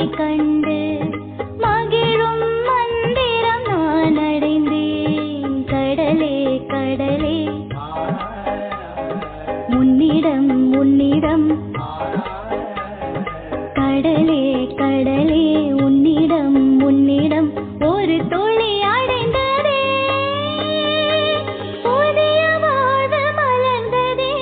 கண்டு மகிழும் மந்திரம் நான் அடைந்தேன் கடலே கடலே உன்னிடம் உன்னிடம் கடலே கடலே உன்னிடம் உன்னிடம் ஒரு துளி அடைந்ததே புதிய வாழ்வு மலர்ந்ததே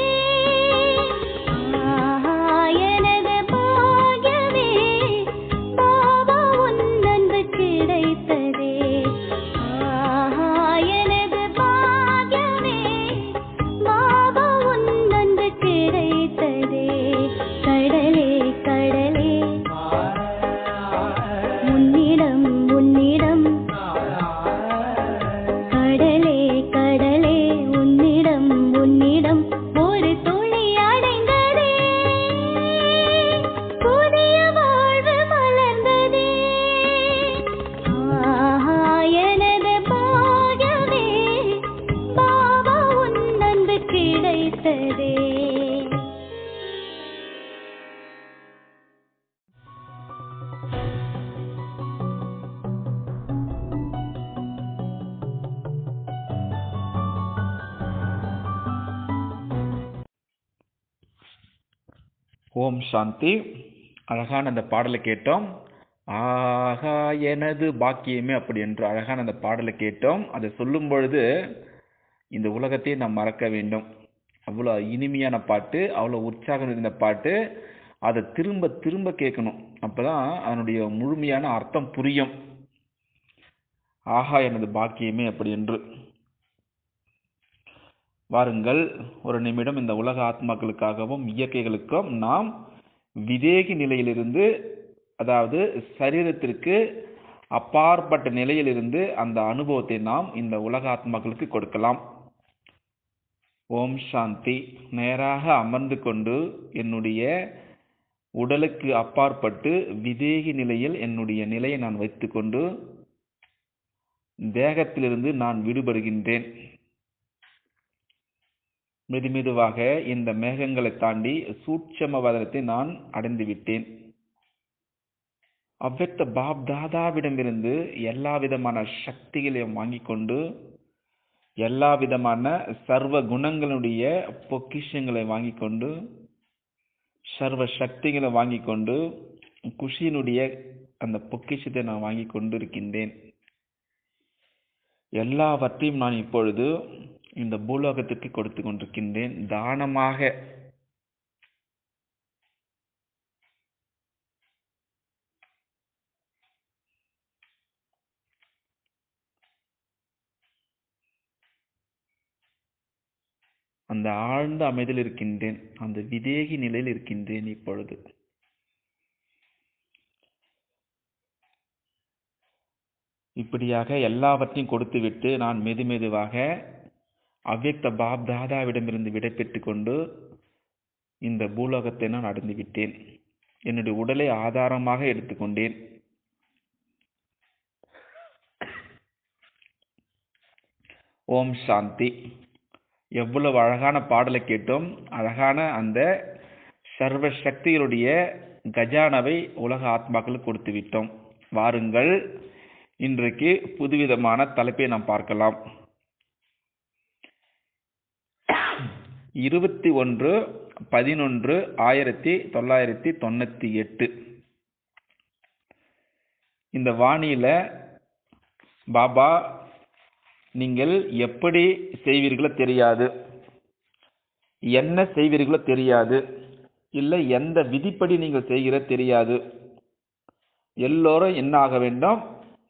ஆஹா எனது பாக்யமே பாபா உன் அன்பு கிடைத்ததே ஆஹா எனது பாக்யமே பாபா உன் அன்பு கிடைத்ததே கடலே கடலே உன்னிடம் உன்னிடம் கடலே கடலே உன்னிடம் உன்னிடம் ஒரு துளி அடைந்ததே புதிய வாழ்வு மலர்ந்ததே ஆஹா எனது பாகமே பாபா உன் அன்பு கிடைத்ததே ஓம் சாந்தி அழகான அந்த பாடலை கேட்டோம் ஆஹா எனது பாக்கியமே அப்படி என்று அழகான அந்த பாடலை கேட்டோம் அதை சொல்லும் பொழுது இந்த உலகத்தை நாம் மறக்க வேண்டும் அவ்வளோ இனிமையான பாட்டு அவ்வளோ உற்சாகம் இருந்த பாட்டு அதை திரும்ப திரும்ப கேட்கணும் அப்பதான் அதனுடைய முழுமையான அர்த்தம் புரியும் ஆஹா எனது பாக்கியமே அப்படி என்று வாருங்கள் ஒரு நிமிடம் இந்த உலக ஆத்மாக்களுக்காகவும் இயற்கைகளுக்கும் நாம் விதேகி நிலையிலிருந்து அதாவது சரீரத்திற்கு அப்பாற்பட்ட நிலையிலிருந்து அந்த அனுபவத்தை நாம் இந்த உலக ஆத்மாக்களுக்கு கொடுக்கலாம் ஓம் சாந்தி நேராக அமர்ந்து கொண்டு என்னுடைய உடலுக்கு அப்பாற்பட்டு விதேகி நிலையில் என்னுடைய நிலையை நான் வைத்துக்கொண்டு தேகத்திலிருந்து நான் விடுபடுகின்றேன் மெதுமெதுவாக இந்த மேகங்களை தாண்டி சூட்சம வதனத்தை நான் அடைந்து விட்டேன் அவ்வக்த பாப் தாதாவிடமிருந்து எல்லா விதமான சக்திகளையும் வாங்கிக் கொண்டு எல்லா விதமான சர்வ குணங்களுடைய பொக்கிஷங்களை வாங்கிக் கொண்டு சர்வ சக்திகளை வாங்கிக் கொண்டு குஷியினுடைய அந்த பொக்கிஷத்தை நான் வாங்கிக் கொண்டு இருக்கின்றேன் எல்லாவற்றையும் நான் இப்பொழுது இந்த பூலோகத்திற்கு கொடுத்து கொண்டிருக்கின்றேன் தானமாக அந்த ஆழ்ந்த அமைதியில் இருக்கின்றேன் அந்த விதேகி நிலையில் இருக்கின்றேன் இப்பொழுது இப்படியாக எல்லாவற்றையும் கொடுத்துவிட்டு நான் மெது மெதுவாக அவ்வக்த பாப் தாதாவிடமிருந்து விடை பெற்றுக் கொண்டு இந்த பூலோகத்தை நான் அடைந்து விட்டேன் என்னுடைய உடலை ஆதாரமாக எடுத்துக்கொண்டேன் ஓம் சாந்தி எவ்வளவு அழகான பாடலை கேட்டோம் அழகான அந்த சர்வ சக்திகளுடைய கஜானாவை உலக ஆத்மாக்களுக்கு கொடுத்து விட்டோம் வாருங்கள் இன்றைக்கு புதுவிதமான தலைப்பை நாம் பார்க்கலாம் இருபத்தி ஒன்று பதினொன்று ஆயிரத்தி தொள்ளாயிரத்தி தொண்ணூத்தி எட்டு இந்த வாணியில பாபா நீங்கள் எப்படி செய்வீர்களோ தெரியாது என்ன செய்வீர்களோ தெரியாது இல்லை எந்த விதிப்படி நீங்கள் செய்கிற தெரியாது எல்லோரும் என்ன ஆக வேண்டும்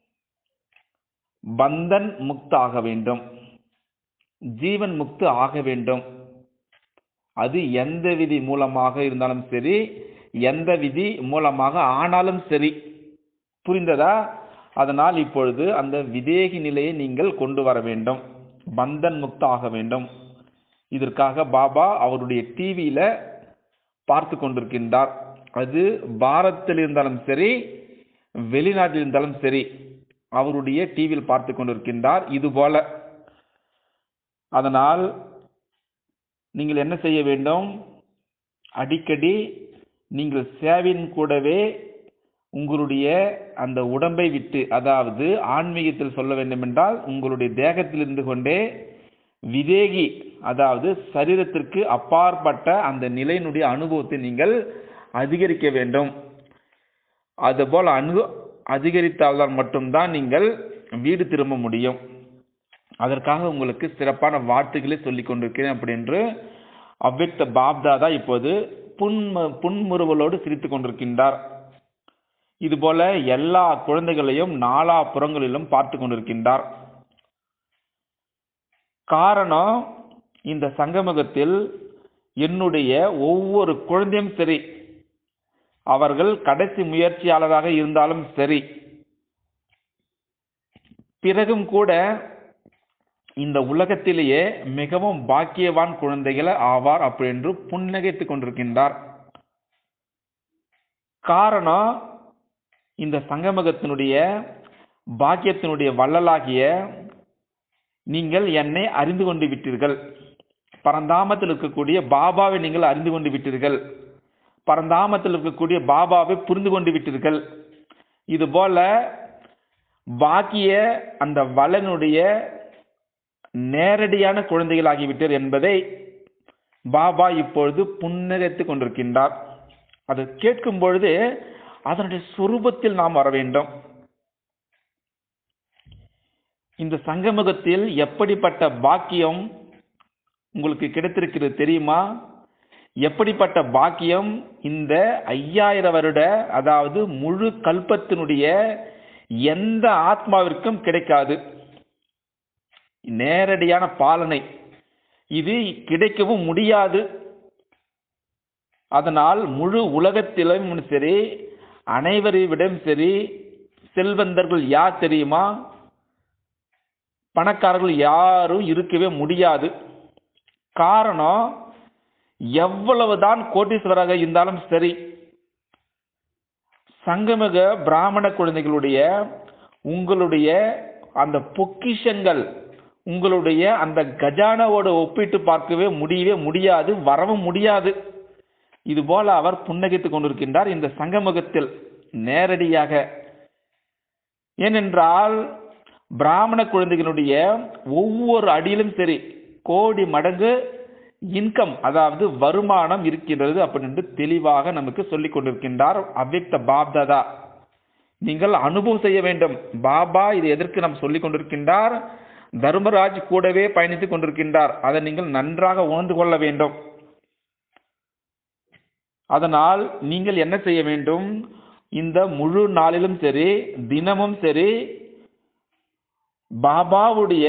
பந்தன் முக்த ஆக வேண்டும் ஜீவன் முக்து ஆக வேண்டும் அது எந்த விதி மூலமாக இருந்தாலும் சரி எந்த விதி மூலமாக ஆனாலும் சரி புரிந்ததா அதனால் இப்பொழுது அந்த விதேகி நிலையை நீங்கள் கொண்டு வர வேண்டும் பந்தன் முக்த ஆக வேண்டும் இதற்காக பாபா அவருடைய டிவியில பார்த்து கொண்டிருக்கின்றார் அது பாரத்தில் இருந்தாலும் சரி வெளிநாட்டில் இருந்தாலும் சரி அவருடைய டிவியில் பார்த்து கொண்டிருக்கின்றார் இது போல அதனால் நீங்கள் என்ன செய்ய வேண்டும் அடிக்கடி நீங்கள் சேவையின் கூடவே உங்களுடைய அந்த உடம்பை விட்டு அதாவது ஆன்மீகத்தில் சொல்ல வேண்டுமென்றால் உங்களுடைய தேகத்தில் இருந்து கொண்டே விதேகி அதாவது சரீரத்திற்கு அப்பாற்பட்ட அந்த நிலையினுடைய அனுபவத்தை நீங்கள் அதிகரிக்க வேண்டும் அதுபோல் அனு அதிகரித்தால்தான் மட்டும்தான் நீங்கள் வீடு திரும்ப முடியும் அதற்காக உங்களுக்கு சிறப்பான வார்த்தைகளை சொல்லிக் கொண்டிருக்கிறேன் அப்படி என்று அவ்வக்த பாப்தாதா இப்போது புன்ம புன்முறுவலோடு சிரித்துக் கொண்டிருக்கின்றார் இதுபோல எல்லா குழந்தைகளையும் நாலா புறங்களிலும் பார்த்து கொண்டிருக்கின்றார் காரணம் இந்த சங்கமகத்தில் என்னுடைய ஒவ்வொரு குழந்தையும் சரி அவர்கள் கடைசி முயற்சியாளராக இருந்தாலும் சரி பிறகும் கூட இந்த உலகத்திலேயே மிகவும் பாக்கியவான் குழந்தைகளை ஆவார் அப்படி என்று புன்னகைத்துக் கொண்டிருக்கின்றார் காரணம் இந்த சங்கமகத்தினுடைய பாக்கியத்தினுடைய வள்ளலாகிய நீங்கள் என்னை அறிந்து கொண்டு விட்டீர்கள் பரந்தாமத்தில் இருக்கக்கூடிய பாபாவை நீங்கள் அறிந்து கொண்டு விட்டீர்கள் பரந்தாமத்தில் இருக்கக்கூடிய பாபாவை புரிந்து கொண்டு விட்டீர்கள் இது போல பாக்கிய அந்த வளனுடைய நேரடியான குழந்தைகளாகிவிட்டர் என்பதை பாபா இப்பொழுது புன்னகைத்துக் கொண்டிருக்கின்றார் அதை கேட்கும் பொழுது அதனுடைய சுரூபத்தில் நாம் வர வேண்டும் இந்த சங்கமுகத்தில் எப்படிப்பட்ட பாக்கியம் உங்களுக்கு கிடைத்திருக்கிறது தெரியுமா எப்படிப்பட்ட பாக்கியம் இந்த ஐயாயிரம் வருட அதாவது முழு கல்பத்தினுடைய எந்த ஆத்மாவிற்கும் கிடைக்காது நேரடியான பாலனை இது கிடைக்கவும் முடியாது அதனால் முழு உலகத்திலும் சரி அனைவரைவிடம் சரி செல்வந்தர்கள் யார் தெரியுமா பணக்காரர்கள் யாரும் இருக்கவே முடியாது காரணம் எவ்வளவுதான் கோட்டீஸ்வராக இருந்தாலும் சரி சங்கமக பிராமண குழந்தைகளுடைய உங்களுடைய அந்த பொக்கிஷங்கள் உங்களுடைய அந்த கஜானாவோட ஒப்பிட்டு பார்க்கவே முடியவே முடியாது வரவும் முடியாது இது போல அவர் புன்னகைத்துக் கொண்டிருக்கின்றார் இந்த சங்கமுகத்தில் நேரடியாக ஏனென்றால் பிராமண குழந்தைகளுடைய ஒவ்வொரு அடியிலும் சரி கோடி மடங்கு இன்கம் அதாவது வருமானம் இருக்கின்றது அப்படின்னு தெளிவாக நமக்கு சொல்லிக் கொண்டிருக்கின்றார் அவ்வக்த பாப்தாதா நீங்கள் அனுபவம் செய்ய வேண்டும் பாபா இது எதற்கு நாம் சொல்லிக் கொண்டிருக்கின்றார் தர்மராஜ் கூடவே பயணித்துக் கொண்டிருக்கின்றார் அதை நீங்கள் நன்றாக உணர்ந்து கொள்ள வேண்டும் அதனால் நீங்கள் என்ன செய்ய வேண்டும் இந்த முழு நாளிலும் சரி தினமும் சரி பாபாவுடைய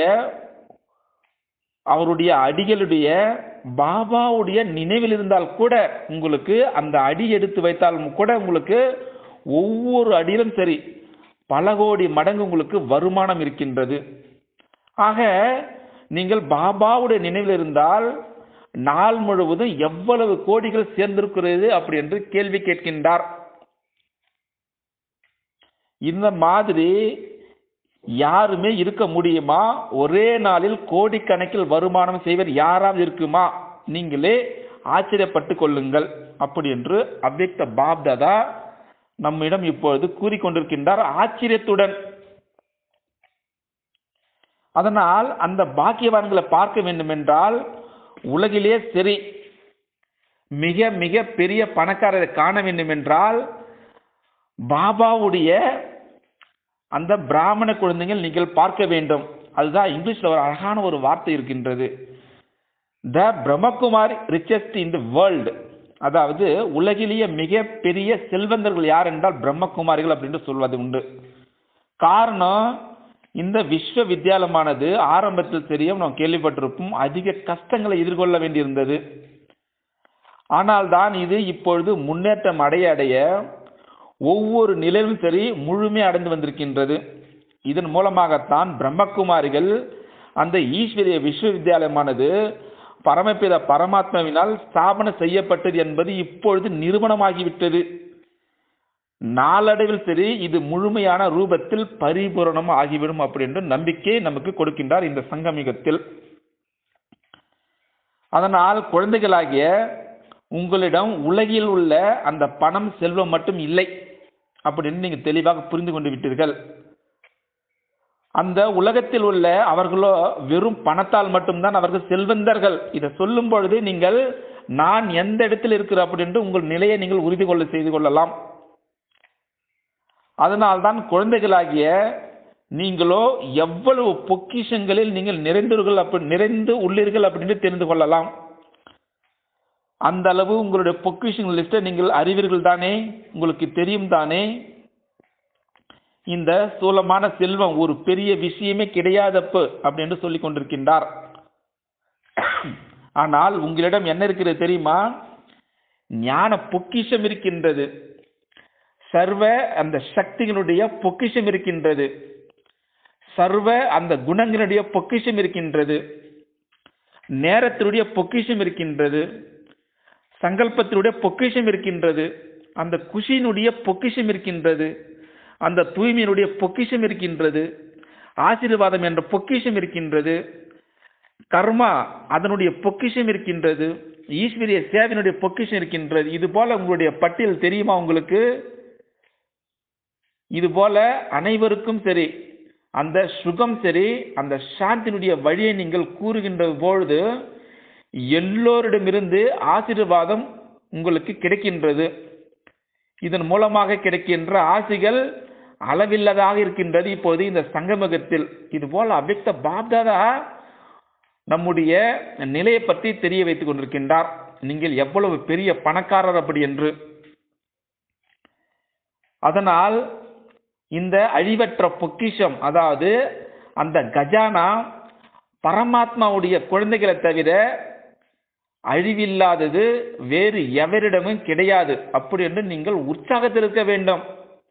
அவருடைய அடிகளுடைய பாபாவுடைய நினைவில் இருந்தால் கூட உங்களுக்கு அந்த அடி எடுத்து வைத்தாலும் கூட உங்களுக்கு ஒவ்வொரு அடியிலும் சரி பல கோடி மடங்கு உங்களுக்கு வருமானம் இருக்கின்றது ஆக நீங்கள் பாபாவுடைய நினைவில் இருந்தால் நாள் முழுவதும் எவ்வளவு கோடிகள் சேர்ந்திருக்கிறது அப்படி என்று கேள்வி கேட்கின்றார் இந்த மாதிரி யாருமே இருக்க முடியுமா ஒரே நாளில் கோடிக்கணக்கில் வருமானம் செய்வர் யாராவது இருக்குமா நீங்களே ஆச்சரியப்பட்டு கொள்ளுங்கள் அப்படி என்று அவ்வக்த பாப்தாதா நம்மிடம் இப்பொழுது கூறிக்கொண்டிருக்கின்றார் ஆச்சரியத்துடன் அதனால் அந்த பாக்கியவான்களை பார்க்க வேண்டும் என்றால் உலகிலே சரி மிக மிக பெரிய பணக்காரரை காண வேண்டும் என்றால் பாபாவுடைய அந்த பிராமண குழந்தைகள் நீங்கள் பார்க்க வேண்டும் அதுதான் இங்கிலீஷ்ல ஒரு அழகான ஒரு வார்த்தை இருக்கின்றது the Brahmakumari richest in the world அதாவது உலகிலேயே மிக பெரிய செல்வந்தர்கள் யார் என்றால் பிரம்மகுமாரிகள் அப்படின்னு சொல்வது உண்டு காரணம் இந்த விஸ்வ வித்யாலயமானது ஆரம்பத்தில் தெரியும் நாம் கேள்விப்பட்டிருப்போம் அதிக கஷ்டங்களை எதிர்கொள்ள வேண்டியிருந்தது ஆனால் தான் இது இப்பொழுது முன்னேற்றம் அடைய அடைய ஒவ்வொரு நிலையிலும் சரி முழுமை அடைந்து வந்திருக்கின்றது இதன் மூலமாகத்தான் பிரம்மகுமாரிகள் அந்த ஈஸ்வரிய விஸ்வவித்யாலயமானது பரமபித பரமாத்மாவினால் ஸ்தாபனம் செய்யப்பட்டது என்பது இப்பொழுது நிறுவனமாகிவிட்டது நாளடைவில் சரி இது முழுமையான ரூபத்தில் பரிபூரணம் ஆகிவிடும் அப்படி என்று நம்பிக்கை நமக்கு கொடுக்கின்றார் இந்த சங்கமிகத்தில் அதனால் குழந்தைகளாகிய உங்களிடம் உலகில் உள்ள அந்த பணம் செல்வம் மட்டும் இல்லை அப்படின்னு நீங்க தெளிவாக புரிந்து கொண்டு விட்டீர்கள் அந்த உலகத்தில் உள்ள அவர்களோ வெறும் பணத்தால் மட்டும்தான் அவர்கள் செல்வந்தர்கள் இதை சொல்லும் பொழுது நீங்கள் நான் எந்த இடத்தில் இருக்கிறேன் அப்படின்ட்டு உங்கள் நிலையை நீங்கள் உறுதி கொள்ள செய்து கொள்ளலாம் அதனால்தான் குழந்தைகளாகிய நீங்களோ எவ்வளவு பொக்கிஷங்களில் நீங்கள் நிறைந்தீர்கள் அப்படி நிறைந்து உள்ளீர்கள் அப்படின்னு தெரிந்து கொள்ளலாம் அந்த அளவு உங்களுடைய பொக்கிஷன் லிஸ்ட்டை நீங்கள் அறிவீர்கள் தானே உங்களுக்கு தெரியும் தானே இந்த சூலமான செல்வம் ஒரு பெரிய விஷயமே கிடையாதப்பு அப்படின்னு சொல்லிக் கொண்டிருக்கின்றார் ஆனால் உங்களிடம் என்ன இருக்கிறது தெரியுமா ஞான பொக்கிஷம் இருக்கின்றது சர்வ அந்த சக்திகளுடைய பொக்கிஷம் இருக்கின்றது சர்வ அந்த குணங்களுடைய பொக்கிஷம் இருக்கின்றது நேரத்தினுடைய பொக்கிஷம் இருக்கின்றது சங்கல்பத்தினுடைய பொக்கிஷம் இருக்கின்றது அந்த குஷியினுடைய பொக்கிஷம் இருக்கின்றது அந்த தூய்மையினுடைய பொக்கிஷம் இருக்கின்றது ஆசீர்வாதம் என்ற பொக்கிஷம் இருக்கின்றது கர்மா அதனுடைய பொக்கிஷம் இருக்கின்றது ஈஸ்வரிய சேவையினுடைய பொக்கிஷம் இருக்கின்றது இது போல உங்களுடைய பட்டியல் தெரியுமா உங்களுக்கு இது போல அனைவருக்கும் சரி அந்த சுகம் சரி அந்த சாந்தியினுடைய வழியை நீங்கள் கூறுகின்ற பொழுது எல்லோரிடமிருந்து ஆசீர்வாதம் உங்களுக்கு கிடைக்கின்றது இதன் மூலமாக கிடைக்கின்ற ஆசைகள் அளவில்லதாக இருக்கின்றது இப்போது இந்த சங்கமகத்தில் இது போல அவ்வக்த பாப்தாதா நம்முடைய நிலையை பற்றி தெரிய வைத்துக் கொண்டிருக்கின்றார் நீங்கள் எவ்வளவு பெரிய பணக்காரர் அப்படி என்று அதனால் இந்த அழிவற்ற பொக்கிஷம் அதாவது அந்த கஜானா பரமாத்மாவுடைய குழந்தைகளை தவிர அழிவில்லாதது வேறு எவரிடமும் கிடையாது அப்படி என்று நீங்கள் உற்சாகத்தில் இருக்க வேண்டும்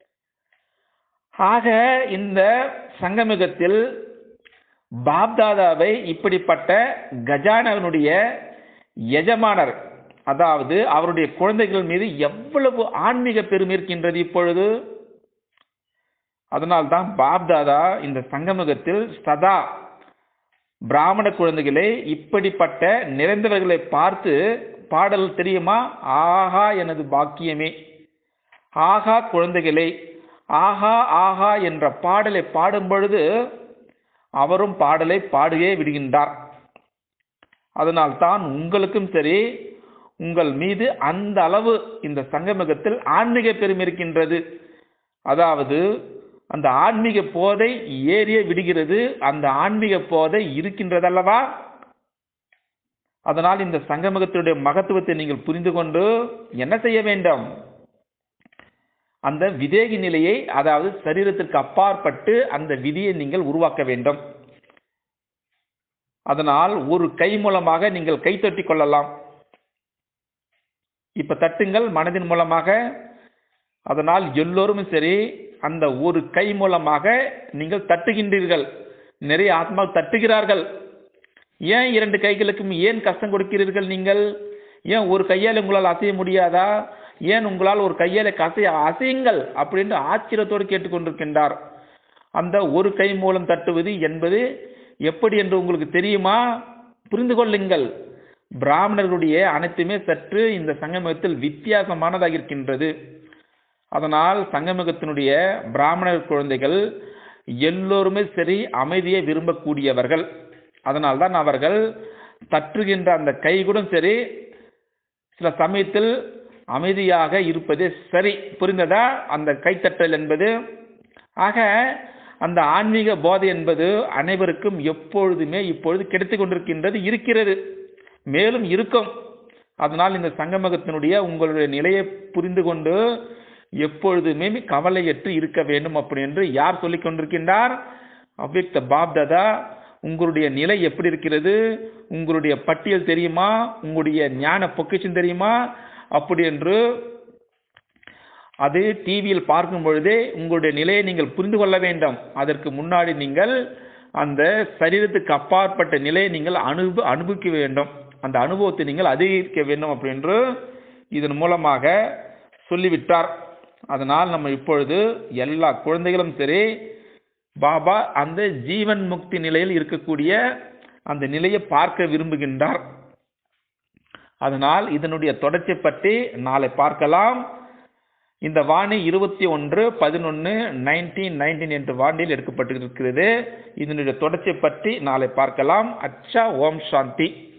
ஆக இந்த சங்கமிகத்தில் பாப்தாதாவை இப்படிப்பட்ட கஜானவனுடைய எஜமானர் அதாவது அவருடைய குழந்தைகள் மீது எவ்வளவு ஆன்மீக பெருமை இருக்கின்றது இப்பொழுது அதனால்தான் பாப்தாதா இந்த சங்கமுகத்தில் சதா பிராமண குழந்தைகளை இப்படிப்பட்ட நிறைந்தவர்களை பார்த்து பாடல் தெரியுமா ஆஹா எனது பாக்கியமே ஆஹா குழந்தைகளை ஆஹா ஆஹா என்ற பாடலை பாடும் பொழுது அவரும் பாடலை பாடியே விடுகின்றார் அதனால் தான் உங்களுக்கும் சரி உங்கள் மீது அந்த அளவு இந்த சங்கமகத்தில் ஆன்மீக பெருமை இருக்கின்றது அதாவது அந்த ஆன்மீக போதை ஏறிய விடுகிறது அந்த ஆன்மீக போதை இருக்கின்றதல்லவா அதனால் இந்த சங்கமகத்தினுடைய மகத்துவத்தை நீங்கள் புரிந்து கொண்டு என்ன செய்ய வேண்டும் அந்த விதேகி நிலையை அதாவது சரீரத்திற்கு அப்பாற்பட்டு அந்த விதியை நீங்கள் உருவாக்க வேண்டும் அதனால் ஒரு கை மூலமாக நீங்கள் கை தட்டிக் கொள்ளலாம் இப்ப தட்டுங்கள் மனதின் மூலமாக அதனால் எல்லோரும் சரி அந்த ஒரு கை மூலமாக நீங்கள் தட்டுகின்றீர்கள் நிறைய ஆத்மா தட்டுகிறார்கள் ஏன் இரண்டு கைகளுக்கும் ஏன் கஷ்டம் கொடுக்கிறீர்கள் நீங்கள் ஏன் ஒரு கையால் உங்களால் அசைய முடியாதா ஏன் உங்களால் ஒரு கையால கசைய அசையுங்கள் அப்படின்னு ஆச்சரியத்தோடு கேட்டுக்கொண்டிருக்கின்றார் அந்த ஒரு கை மூலம் தட்டுவது என்பது எப்படி என்று உங்களுக்கு தெரியுமா புரிந்து கொள்ளுங்கள் பிராமணர்களுடைய அனைத்துமே சற்று இந்த சங்கமத்தில் வித்தியாசமானதாக இருக்கின்றது அதனால் சங்கமகத்தினுடைய பிராமணர் குழந்தைகள் எல்லோருமே சரி அமைதியை விரும்பக்கூடியவர்கள் அதனால்தான் அவர்கள் தற்றுகின்ற அந்த கை கூட சரி சில சமயத்தில் அமைதியாக இருப்பது சரி புரிந்ததா அந்த கைத்தட்டல் என்பது ஆக அந்த ஆன்மீக போதை என்பது அனைவருக்கும் எப்பொழுதுமே இப்பொழுது கிடைத்து கொண்டிருக்கின்றது இருக்கிறது மேலும் இருக்கும் அதனால் இந்த சங்கமகத்தினுடைய உங்களுடைய நிலையை புரிந்து கொண்டு எப்பொழுதுமே கவலையற்று இருக்க வேண்டும் அப்படி என்று யார் சொல்லிக் கொண்டிருக்கின்றார் அவ்வியக்த பாப்தாதா உங்களுடைய நிலை எப்படி இருக்கிறது உங்களுடைய பட்டியல் தெரியுமா உங்களுடைய ஞான பொக்கிஷம் தெரியுமா அப்படி என்று அது டிவியில் பார்க்கும் பொழுதே உங்களுடைய நிலையை நீங்கள் புரிந்து கொள்ள வேண்டும் அதற்கு முன்னாடி நீங்கள் அந்த சரீரத்துக்கு அப்பாற்பட்ட நிலையை நீங்கள் அனுப அனுபவிக்க வேண்டும் அந்த அனுபவத்தை நீங்கள் அதிகரிக்க வேண்டும் அப்படின்று இதன் மூலமாக சொல்லிவிட்டார் அதனால் நம்ம இப்பொழுது எல்லா குழந்தைகளும் சரி பாபா அந்த ஜீவன் முக்தி நிலையில் இருக்கக்கூடிய அந்த நிலையை பார்க்க விரும்புகின்றார் அதனால் இதனுடைய தொடர்ச்சி பற்றி நாளை பார்க்கலாம் இந்த வாணி இருபத்தி ஒன்று பதினொன்று நைன்டீன் நைன்டீன் என்ற வாண்டில் எடுக்கப்பட்டிருக்கிறது இதனுடைய தொடர்ச்சி பற்றி நாளை பார்க்கலாம் அச்சா ஓம் சாந்தி